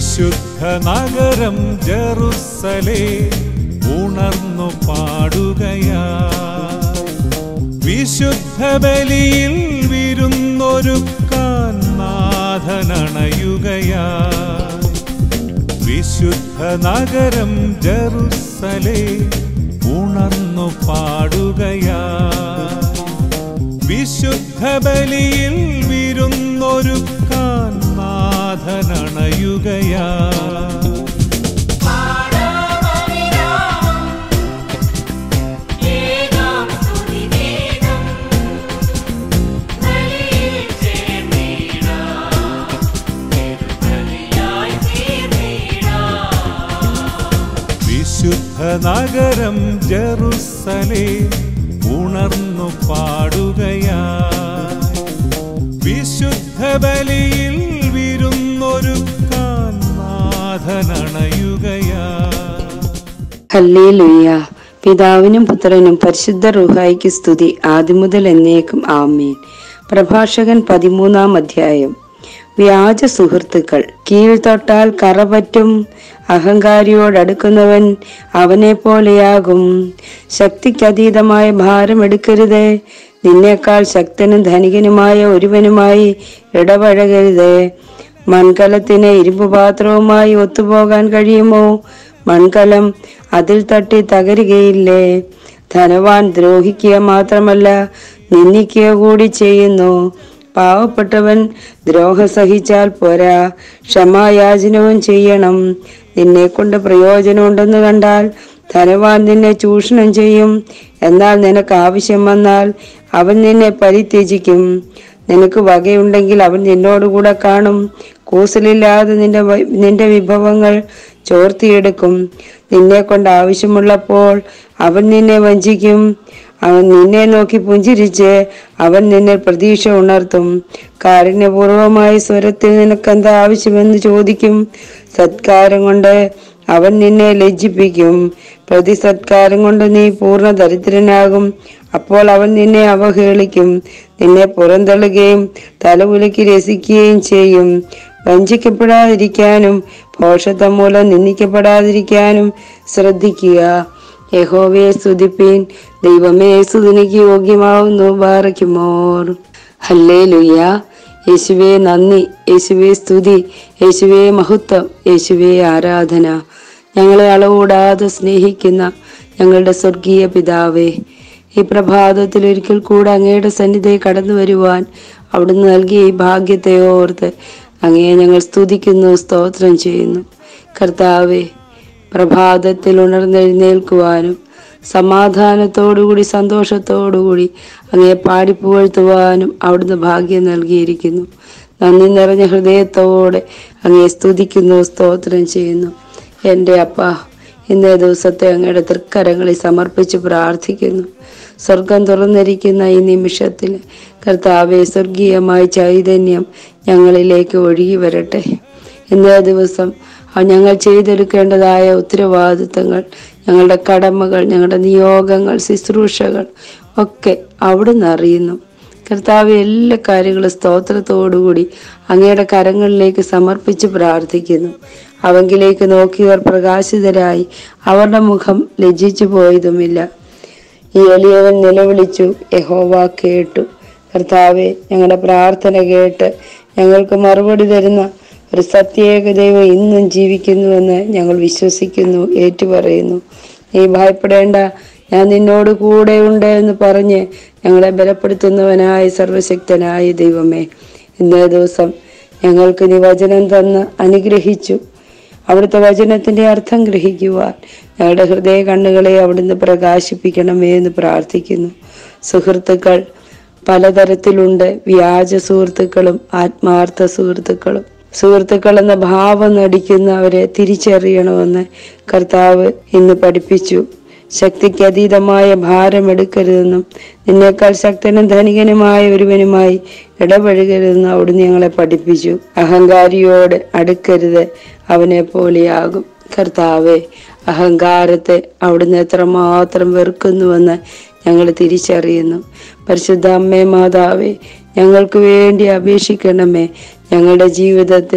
വിശുദ്ധ നഗരം ജറുസലേ ഉണർന്നു പാടുകയാ വിശുദ്ധ ബലിയിൽ വിരുന്നൊരുക്കാൻ നാഥനണയുകയാ വിശുദ്ധ നഗരം ജറുസലേ ഉണർന്നു പാടുകയാ വിശുദ്ധ ബലിയിൽ വിരുന്നൊരുക്കാൻ നാഥനണയുകയാ ഏകാം സ്തുതിഗീതം ബലിയിൽ ചേർന്നിടാം ബലിയായി തീർന്നിടാം വിശുദ്ധ നഗരം ജറുസലേ ഉണർന്നു പാടുകയാ വിശുദ്ധ ബലിയിൽ വിരുന്നൊരുക്കാൻ നാഥനണയുകയാ ഹല്ലേലൂയ പിതാവിനും പുത്രനും പരിശുദ്ധ റുഹായിക്ക് സ്തുതി ആദ്യമുതൽ എന്നേക്കും ആമേൻ പ്രഭാഷകൻ പതിമൂന്നാം അധ്യായം വ്യാജ സുഹൃത്തുക്കൾ കീഴ്തൊട്ടാൽ കറപറ്റും അഹങ്കാരിയോടടുക്കുന്നവൻ അവനെ പോലെയാകും ശക്തിക്കതീതമായ ഭാരം എടുക്കരുത് നിന്നേക്കാൾ ശക്തനും ധനികനുമായ ഒരുവനുമായി ഇടപഴകരുത് മൺകലത്തിന് ഇരുമ്പ് പാത്രവുമായി ഒത്തുപോകാൻ കഴിയുമോ മൺകലം അതിൽ തട്ടി തകരുകയില്ലേ ധനവാൻ ദ്രോഹിക്കുക മാത്രമല്ല നിന്ദിക്കുക കൂടി ചെയ്യുന്നു പാവപ്പെട്ടവൻ ദ്രോഹം സഹിച്ചാൽ പോരാ ക്ഷമായാചനവും ചെയ്യണം നിന്നെ കൊണ്ട് പ്രയോജനമുണ്ടെന്ന് കണ്ടാൽ ധനവാൻ നിന്നെ ചൂഷണം ചെയ്യും എന്നാൽ നിനക്ക് ആവശ്യം വന്നാൽ അവൻ നിന്നെ പരിത്യജിക്കും നിനക്ക് വകയുണ്ടെങ്കിൽ അവൻ നിന്നോടുകൂടെ കാണും കൂസലില്ലാതെ നിന്റെ വ- നിന്റെ വിഭവങ്ങൾ ചോർത്തിയെടുക്കും നിന്നെ കൊണ്ട് ആവശ്യമുള്ളപ്പോൾ അവൻ നിന്നെ വഞ്ചിക്കും അവൻ നിന്നെ നോക്കി പുഞ്ചിരിച്ച് അവൻ നിന്നെ പ്രതീക്ഷ ഉണർത്തും കാരുണ്യപൂർവമായ സ്വരത്തിൽ നിനക്കെന്താ ആവശ്യമെന്ന് ചോദിക്കും സത്കാരം കൊണ്ട് അവൻ നിന്നെ ലജ്ജിപ്പിക്കും പ്രതി സത്കാരം കൊണ്ട് നീ പൂർണ്ണ ദരിദ്രനാകും അപ്പോൾ അവൻ നിന്നെ അവഹേളിക്കും നിന്നെ പുറന്തള്ളുകയും തലകുലുക്കി രസിക്കുകയും ചെയ്യും വഞ്ചിക്കപ്പെടാതിരിക്കാനും ഭോഷത്വം മൂലം നിന്ദിക്കപ്പെടാതിരിക്കാനും ശ്രദ്ധിക്കുക യഹോവയെ സ്തുതിപ്പീൻ ദൈവമേ സ്തുതിനിക്ക് യോഗ്യമാവുന്നു ബാറയ്ക്കുമോർ ഹല്ലേ ലുയ്യ യേശുവേ നന്ദി യേശുവേ സ്തുതി യേശുവേ മഹത്വം യേശുവേ ആരാധന ഞങ്ങളെ അളവൂടാതെ സ്നേഹിക്കുന്ന ഞങ്ങളുടെ സ്വർഗീയ പിതാവേ ഈ പ്രഭാതത്തിൽ ഒരിക്കൽ കൂടെ അങ്ങയുടെ സന്നിധിയെ കടന്നു വരുവാൻ അവിടുന്ന് നൽകിയ ഈ ഭാഗ്യത്തെ ഓർത്ത് അങ്ങയെ ഞങ്ങൾ സ്തുതിക്കുന്നു സ്തോത്രം ചെയ്യുന്നു കർത്താവെ പ്രഭാതത്തിൽ ഉണർന്നെഴുന്നേൽക്കുവാനും സമാധാനത്തോടുകൂടി സന്തോഷത്തോടുകൂടി അങ്ങയെ പാടിപ്പുകഴ്ത്തുവാനും അവിടുന്ന് ഭാഗ്യം നൽകിയിരിക്കുന്നു നന്ദി നിറഞ്ഞ ഹൃദയത്തോടെ അങ്ങയെ സ്തുതിക്കുന്നു സ്തോത്രം ചെയ്യുന്നു എൻ്റെ അപ്പ ഇന്നേ ദിവസത്തെ അങ്ങയുടെ തൃക്കരങ്ങളിൽ സമർപ്പിച്ച് പ്രാർത്ഥിക്കുന്നു സ്വർഗം തുറന്നിരിക്കുന്ന ഈ നിമിഷത്തിൽ കർത്താവെ സ്വർഗീയമായ ചൈതന്യം ഞങ്ങളിലേക്ക് ഒഴുകി വരട്ടെ ഇന്നേ ദിവസം ആ ഞങ്ങൾ ചെയ്തെടുക്കേണ്ടതായ ഉത്തരവാദിത്തങ്ങൾ ഞങ്ങളുടെ കടമകൾ ഞങ്ങളുടെ നിയോഗങ്ങൾ ശുശ്രൂഷകൾ ഒക്കെ അവിടുന്ന് അറിയുന്നു കർത്താവ് എല്ലാ കാര്യങ്ങളും സ്തോത്രത്തോടുകൂടി അങ്ങയുടെ കരങ്ങളിലേക്ക് സമർപ്പിച്ച് പ്രാർത്ഥിക്കുന്നു അവങ്കിലേക്ക് നോക്കിയവർ പ്രകാശിതരായി അവരുടെ മുഖം ലജ്ജിച്ചു പോയതുമില്ല ഈ എളിയവൻ നിലവിളിച്ചു യഹോവ കേട്ടു കർത്താവെ ഞങ്ങളുടെ പ്രാർത്ഥന കേട്ട് ഞങ്ങൾക്ക് മറുപടി തരുന്ന ഒരു സത്യേക ദൈവം ഇന്നും ജീവിക്കുന്നുവെന്ന് ഞങ്ങൾ വിശ്വസിക്കുന്നു ഏറ്റുപറയുന്നു നീ ഭയപ്പെടേണ്ട ഞാൻ നിന്നോട് കൂടെ ഉണ്ട് എന്ന് പറഞ്ഞ് ഞങ്ങളെ ബലപ്പെടുത്തുന്നവനായ സർവശക്തനായ ദൈവമേ ഇന്നേ ദിവസം ഞങ്ങൾക്ക് നീ വചനം തന്ന് അനുഗ്രഹിച്ചു അവിടുത്തെ വചനത്തിന്റെ അർത്ഥം ഗ്രഹിക്കുവാൻ ഞങ്ങളുടെ ഹൃദയ കണ്ണുകളെ അവിടുന്ന് പ്രകാശിപ്പിക്കണമേ എന്ന് പ്രാർത്ഥിക്കുന്നു സുഹൃത്തുക്കൾ പലതരത്തിലുണ്ട് വ്യാജ സുഹൃത്തുക്കളും ആത്മാർത്ഥ സുഹൃത്തുക്കളും സുഹൃത്തുക്കൾ എന്ന ഭാവം നടിക്കുന്നവരെ തിരിച്ചറിയണമെന്ന് കർത്താവ് ഇന്ന് പഠിപ്പിച്ചു ശക്തിക്ക് അതീതമായ ഭാരമെടുക്കരുതെന്നും നിന്നേക്കാൾ ശക്തനും ധനികനുമായ ഒരുവനുമായി ഇടപഴകരുതെന്നും അവിടുന്ന് ഞങ്ങളെ പഠിപ്പിച്ചു അഹങ്കാരിയോട് അടുക്കരുത് അവനെ പോലെയാകും കർത്താവെ അഹങ്കാരത്തെ അവിടുന്ന് എത്രമാത്രം വെറുക്കുന്നുവെന്ന് ഞങ്ങൾ തിരിച്ചറിയുന്നു പരിശുദ്ധ അമ്മേ മാതാവേ ഞങ്ങൾക്ക് വേണ്ടി അപേക്ഷിക്കണമേ ഞങ്ങളുടെ ജീവിതത്തിൽ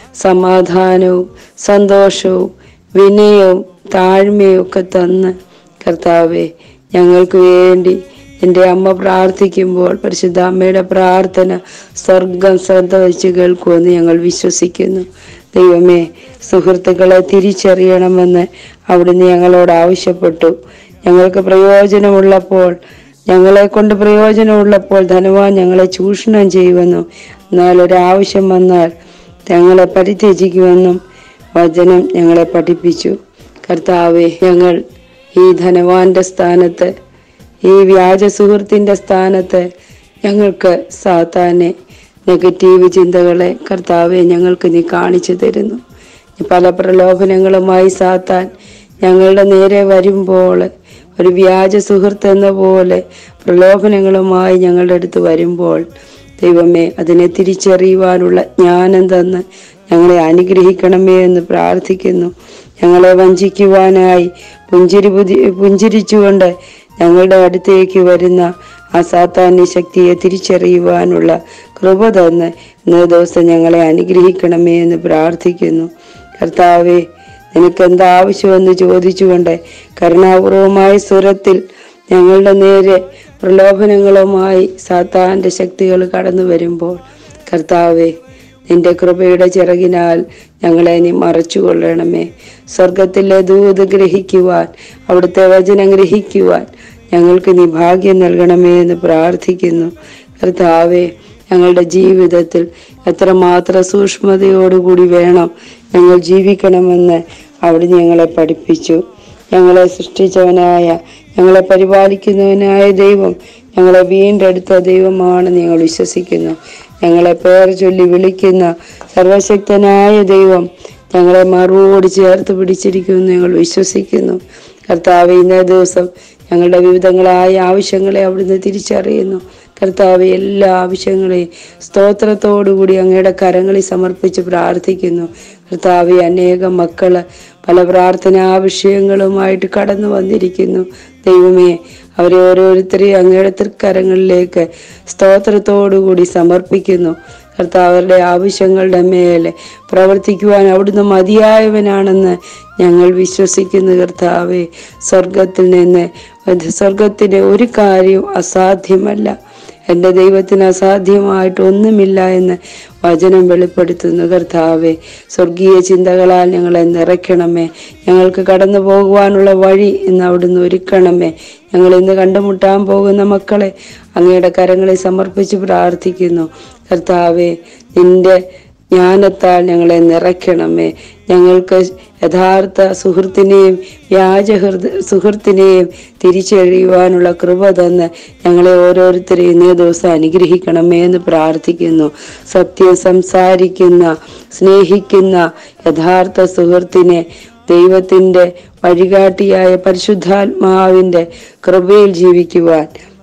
സമാധാനവും സന്തോഷവും വിനയവും താഴ്മയും ഒക്കെ തന്ന് കർത്താവെ ഞങ്ങൾക്ക് വേണ്ടി എൻ്റെ അമ്മ പ്രാർത്ഥിക്കുമ്പോൾ പരിശുദ്ധ അമ്മയുടെ പ്രാർത്ഥന സ്വർഗം ശ്രദ്ധ വെച്ച് കേൾക്കുമെന്ന് ഞങ്ങൾ വിശ്വസിക്കുന്നു ദൈവമേ സുഹൃത്തുക്കളെ തിരിച്ചറിയണമെന്ന് അവിടുന്ന് ഞങ്ങളോട് ആവശ്യപ്പെട്ടു ഞങ്ങൾക്ക് പ്രയോജനമുള്ളപ്പോൾ ഞങ്ങളെ കൊണ്ട് പ്രയോജനമുള്ളപ്പോൾ ധനവാൻ ഞങ്ങളെ ചൂഷണം ചെയ്യുമെന്നും എന്നാൽ ഒരാവശ്യം വന്നാൽ ഞങ്ങളെ പരിത്യജിക്കുമെന്നും വചനം ഞങ്ങളെ പഠിപ്പിച്ചു കർത്താവെ ഞങ്ങൾ ഈ ധനവാന്റെ സ്ഥാനത്ത് ഈ വ്യാജ സുഹൃത്തിന്റെ സ്ഥാനത്ത് ഞങ്ങൾക്ക് സാത്താനെ നെഗറ്റീവ് ചിന്തകളെ കർത്താവെ ഞങ്ങൾക്ക് നീ കാണിച്ചു തരുന്നു പല പ്രലോഭനങ്ങളുമായി സാത്താൻ ഞങ്ങളുടെ നേരെ വരുമ്പോൾ ഒരു വ്യാജ സുഹൃത്ത് എന്ന പോലെ പ്രലോഭനങ്ങളുമായി ഞങ്ങളുടെ അടുത്ത് വരുമ്പോൾ ദൈവമേ അതിനെ തിരിച്ചറിയുവാനുള്ള ജ്ഞാനം തന്ന് ഞങ്ങളെ അനുഗ്രഹിക്കണമേ എന്ന് പ്രാർത്ഥിക്കുന്നു ഞങ്ങളെ വഞ്ചിക്കുവാനായി പുഞ്ചിരി പുതി പുഞ്ചിരിച്ചുകൊണ്ട് ഞങ്ങളുടെ അടുത്തേക്ക് വരുന്ന ആ സാത്താന്യ ശക്തിയെ തിരിച്ചറിയുവാനുള്ള കൃപ തന്ന് ഇന്നേ ദിവസം ഞങ്ങളെ അനുഗ്രഹിക്കണമേ എന്ന് പ്രാർത്ഥിക്കുന്നു കർത്താവെ നിനക്ക് എന്താ ആവശ്യമെന്ന് ചോദിച്ചുകൊണ്ട് കരുണാപൂർവമായ സ്വരത്തിൽ ഞങ്ങളുടെ നേരെ പ്രലോഭനങ്ങളുമായി സാത്താന്റെ ശക്തികൾ കടന്നു വരുമ്പോൾ കർത്താവെ നിന്റെ കൃപയുടെ ചിറകിനാൽ ഞങ്ങളെ നീ മറച്ചുകൊള്ളണമേ സ്വർഗത്തിലെ ദൂത് ഗ്രഹിക്കുവാൻ അവിടുത്തെ വചനം ഗ്രഹിക്കുവാൻ ഞങ്ങൾക്ക് നീ ഭാഗ്യം നൽകണമേ എന്ന് പ്രാർത്ഥിക്കുന്നു കർത്താവെ ഞങ്ങളുടെ ജീവിതത്തിൽ എത്രമാത്രം സൂക്ഷ്മതയോടുകൂടി വേണം ഞങ്ങൾ ജീവിക്കണമെന്ന് അവിടുന്ന് ഞങ്ങളെ പഠിപ്പിച്ചു ഞങ്ങളെ സൃഷ്ടിച്ചവനായ ഞങ്ങളെ പരിപാലിക്കുന്നവനായ ദൈവം ഞങ്ങളെ വീണ്ടെടുത്ത ദൈവമാണെന്ന് ഞങ്ങൾ വിശ്വസിക്കുന്നു ഞങ്ങളെ പേർ ചൊല്ലി വിളിക്കുന്ന സർവശക്തനായ ദൈവം ഞങ്ങളെ മറുപടി ചേർത്ത് പിടിച്ചിരിക്കുമെന്ന് ഞങ്ങൾ വിശ്വസിക്കുന്നു കർത്താവ് ഇന്നേ ദിവസം ഞങ്ങളുടെ വിവിധങ്ങളായ ആവശ്യങ്ങളെ അവിടുന്ന് തിരിച്ചറിയുന്നു കർത്താവ് എല്ലാ ആവശ്യങ്ങളെയും സ്തോത്രത്തോടുകൂടി അങ്ങയുടെ കരങ്ങളിൽ സമർപ്പിച്ച് പ്രാർത്ഥിക്കുന്നു കർത്താവ് അനേകം മക്കള് പല പ്രാർത്ഥനാ വിഷയങ്ങളുമായിട്ട് കടന്നു വന്നിരിക്കുന്നു ദൈവമേ അവരെ ഓരോരുത്തരെയും അങ്ങയുടെ തൃക്കരങ്ങളിലേക്ക് സ്തോത്രത്തോടുകൂടി സമർപ്പിക്കുന്നു കർത്താവരുടെ ആവശ്യങ്ങളുടെ മേലെ പ്രവർത്തിക്കുവാൻ അവിടുന്ന് മതിയായവനാണെന്ന് ഞങ്ങൾ വിശ്വസിക്കുന്നു കർത്താവെ സ്വർഗത്തിൽ നിന്ന് സ്വർഗത്തിന് ഒരു കാര്യവും അസാധ്യമല്ല എൻ്റെ ദൈവത്തിന് അസാധ്യമായിട്ട് ഒന്നുമില്ല എന്ന് വചനം വെളിപ്പെടുത്തുന്നു കർത്താവെ സ്വർഗീയ ചിന്തകളാൽ ഞങ്ങളെ നിറയ്ക്കണമേ ഞങ്ങൾക്ക് കടന്നു പോകുവാനുള്ള വഴി ഇന്ന് അവിടുന്ന് ഒരുക്കണമേ ഞങ്ങൾ ഇന്ന് കണ്ടുമുട്ടാൻ പോകുന്ന മക്കളെ അങ്ങയുടെ കരങ്ങളിൽ സമർപ്പിച്ച് പ്രാർത്ഥിക്കുന്നു കർത്താവെ നിന്റെ ജ്ഞാനത്താൽ ഞങ്ങളെ നിറയ്ക്കണമേ ഞങ്ങൾക്ക് യഥാർത്ഥ സുഹൃത്തിനെയും വ്യാജ ഹൃദ സുഹൃത്തിനെയും തിരിച്ചറിയുവാനുള്ള കൃപ തന്ന് ഞങ്ങളെ ഓരോരുത്തരെയും ഇന്നേ ദിവസം അനുഗ്രഹിക്കണമേ എന്ന് പ്രാർത്ഥിക്കുന്നു സത്യം സംസാരിക്കുന്ന സ്നേഹിക്കുന്ന യഥാർത്ഥ സുഹൃത്തിനെ ദൈവത്തിന്റെ വഴികാട്ടിയായ പരിശുദ്ധാത്മാവിന്റെ കൃപയിൽ ജീവിക്കുവാൻ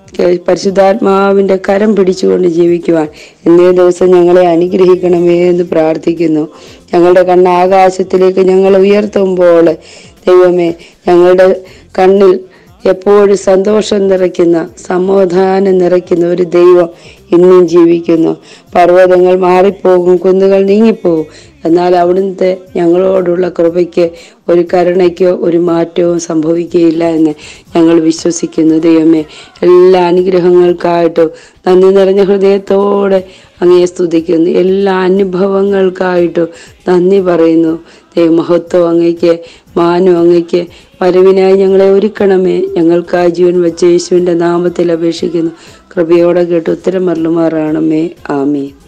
പരിശുദ്ധാത്മാവിന്റെ കരം പിടിച്ചുകൊണ്ട് ജീവിക്കുവാൻ ഇന്നേ ദിവസം ഞങ്ങളെ അനുഗ്രഹിക്കണമേ എന്ന് പ്രാർത്ഥിക്കുന്നു ഞങ്ങളുടെ കണ്ണ് ആകാശത്തിലേക്ക് ഞങ്ങൾ ഉയർത്തുമ്പോൾ ദൈവമേ ഞങ്ങളുടെ കണ്ണിൽ എപ്പോഴും സന്തോഷം നിറയ്ക്കുന്ന സമാധാനം നിറയ്ക്കുന്ന ഒരു ദൈവം ഇന്നും ജീവിക്കുന്നു പർവ്വതങ്ങൾ മാറിപ്പോകും കുന്നുകൾ നീങ്ങിപ്പോകും എന്നാൽ അവിടുത്തെ ഞങ്ങളോടുള്ള കൃപയ്ക്ക് ഒരു കരുണയ്ക്കോ ഒരു മാറ്റവും സംഭവിക്കുകയില്ല എന്ന് ഞങ്ങൾ വിശ്വസിക്കുന്നു ദൈവമേ എല്ലാ അനുഗ്രഹങ്ങൾക്കായിട്ടും നന്ദി നിറഞ്ഞ ഹൃദയത്തോടെ അങ്ങയെ സ്തുതിക്കുന്നു എല്ലാ അനുഭവങ്ങൾക്കായിട്ടും നന്ദി പറയുന്നു ദൈവമഹത്വം അങ്ങയ്ക്ക് മാനം അങ്ങയ്ക്ക് വരവിനായി ഞങ്ങളെ ഒരുക്കണമേ ഞങ്ങൾക്കായി ജീവൻ വെച്ച യേശുവിൻ്റെ നാമത്തിൽ അപേക്ഷിക്കുന്നു കൃപയോടെ കേട്ട് ഉത്തരം മറലുമാറാണമേ ആമീൻ